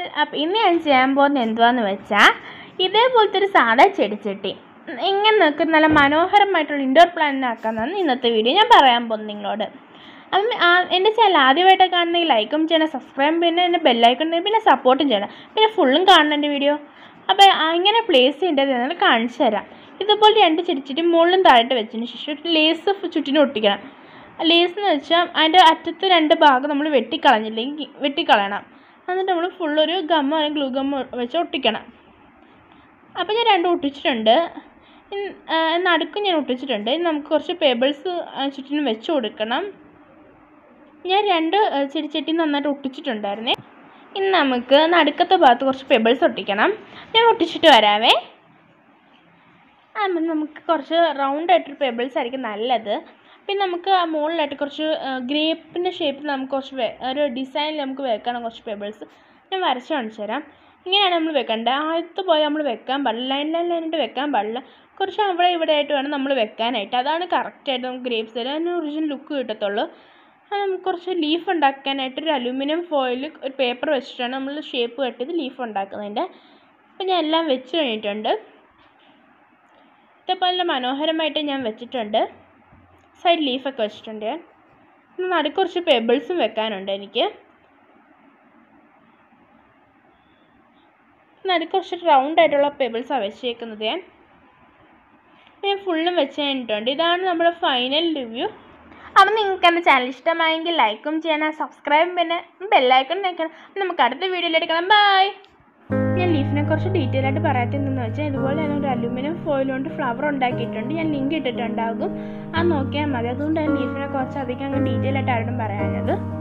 അപ്പം ഇന്ന് ഞാൻ ചെയ്യാൻ പോകുന്നത് എന്തുവാന്ന് വെച്ചാൽ ഇതേപോലത്തെ ഒരു സാധാ ചെടിച്ചട്ടി ഇങ്ങനെ നിൽക്കുന്ന നല്ല മനോഹരമായിട്ടുള്ള ഇൻഡോർ പ്ലാന്റ് ആക്കാമെന്നാണ് ഇന്നത്തെ വീഡിയോ ഞാൻ പറയാൻ പോകുന്നത് നിങ്ങളോട് അപ്പം ആ- എൻ്റെ ചാനൽ ആദ്യമായിട്ട് കാണണമെങ്കിൽ ലൈക്കും ചെയ്യണം സബ്സ്ക്രൈബ് പിന്നെ എൻ്റെ ബെല്ലൈക്കൺ പിന്നെ സപ്പോർട്ടും ചെയ്യണം പിന്നെ ഫുള്ളും കാണണം എൻ്റെ വീഡിയോ അപ്പോൾ എങ്ങനെ പ്ലേസ് ചെയ്യേണ്ടത് എന്ന് കാണിച്ചു തരാം ഇതുപോലെ രണ്ട് ചെടിച്ചട്ടി മുകളിലും താഴോട്ട് വെച്ചതിന് ശേഷം ഒരു ലേസ് ചുറ്റിനും ഒട്ടിക്കണം ലേസ് എന്ന് വെച്ചാൽ അതിൻ്റെ അറ്റത്ത് രണ്ട് ഭാഗം നമ്മൾ വെട്ടിക്കളഞ്ഞില്ലെങ്കിൽ വെട്ടിക്കളയണം എന്നിട്ട് നമ്മൾ ഫുള്ളൊരു ഗമ്മ അല്ലെങ്കിൽ ഗ്ലൂ ഗമ്മ വെച്ച് ഒട്ടിക്കണം അപ്പോൾ ഞാൻ രണ്ടും ഒട്ടിച്ചിട്ടുണ്ട് ഇൻ- ആ, നടുക്ക് ഞാൻ ഒട്ടിച്ചിട്ടുണ്ട് ഇനി നമുക്ക് കുറച്ച് പേബിൾസ് ചുറ്റിനും വെച്ച് കൊടുക്കണം ഞാൻ രണ്ട് ആ, ചെടിച്ചട്ടി നന്നായിട്ട് ഒട്ടിച്ചിട്ടുണ്ടായിരുന്നേ ഇനി നമുക്ക് നടുക്കത്തെ ഭാഗത്ത് കുറച്ച് പെബിൾസ് ഒട്ടിക്കണം ഞാൻ ഒട്ടിച്ചിട്ട് വരാവേ ആ അപ്പം നമുക്ക് കുറച്ച് റൗണ്ട് ആയിട്ടൊരു പെബിൾസ് ആയിരിക്കും നല്ലത് പിന്നെ നമുക്ക് ആ മുകളിലായിട്ട് കുറച്ച് ഗ്രേപ്പിൻ്റെ ഷേപ്പിൽ നമുക്ക് കുറച്ച് വെ- ഒരു ഡിസൈനിൽ നമുക്ക് വെക്കണം കുറച്ച് പെബിൾസ് ഞാൻ വരച്ച് കാണിച്ചു തരാം ഇങ്ങനെയാണ് നമ്മൾ വെക്കേണ്ടത് ആദ്യത്തെ പോലെ നമ്മൾ വെക്കാൻ പാടില്ല ലൈൻ ലൈൻ ലൈനായിട്ട് വെക്കാൻ പാടില്ല കുറച്ച് അവിടെ ഇവിടെ ആയിട്ട് വേണം നമ്മൾ വെക്കാനായിട്ട് അതാണ് കറക്റ്റായിട്ട് നമുക്ക് ഗ്രേപ്സ് തരാൻ അതിന് ഒറിജിനൽ ലുക്ക് കിട്ടത്തുള്ളൂ അത് നമുക്ക് കുറച്ച് ലീഫ് ഉണ്ടാക്കാനായിട്ട് ഒരു അലൂമിനിയം ഫോയിൽ ഒരു പേപ്പർ വെച്ചിട്ടാണ് നമ്മൾ ഷേപ്പ് കട്ടിയത് ലീഫ് ഉണ്ടാക്കുന്നതിൻ്റെ അപ്പോൾ ഞാൻ എല്ലാം വെച്ച് കഴിഞ്ഞിട്ടുണ്ട് ഇതേപോലെ നല്ല മനോഹരമായിട്ട് ഞാൻ വെച്ചിട്ടുണ്ട് സൈഡ് ലീഫൊക്കെ വെച്ചിട്ടുണ്ട് ഇനി നടുക്ക് കുറച്ച് പെബിൾസും വെക്കാനുണ്ട് എനിക്ക് നടുക്ക് കുറച്ച് റൗണ്ട് ആയിട്ടുള്ള പെബിൾസാണ് വെച്ചേക്കുന്നത് ഞാൻ ഞാൻ ഫുള്ളും വെച്ച് കഴിഞ്ഞിട്ടുണ്ട് ഇതാണ് നമ്മുടെ ഫൈനൽ റിവ്യൂ അപ്പം നിങ്ങൾക്ക് എൻ്റെ ചാനൽ ഇഷ്ടമായെങ്കിൽ ലൈക്കും ചെയ്യണം സബ്സ്ക്രൈബും പിന്നെ ബെല്ലൈക്കൺ നിൽക്കണം നമുക്ക് അടുത്ത വീഡിയോയിൽ എടുക്കണം ബൈ ഞാൻ ലീഫിനെ കുറിച്ച് ഡീറ്റെയിൽ ആയിട്ട് പറയാത്തതെന്ന് വെച്ചാൽ ഇതുപോലെ ഞാൻ ഒരു അലുമിനിയം ഫോയിൽ കൊണ്ട് ഫ്ലവർ ഉണ്ടാക്കിയിട്ടുണ്ട് ഞാൻ ലിങ്ക് ഇട്ടിട്ടുണ്ടാകും അത് നോക്കിയാൽ മതി അതുകൊണ്ട് ഞാൻ ലീഫിനെ കുറച്ച് അധികം അങ്ങ് ഡീറ്റെയിൽ ആയിട്ട് ആരോടും പറയാനത്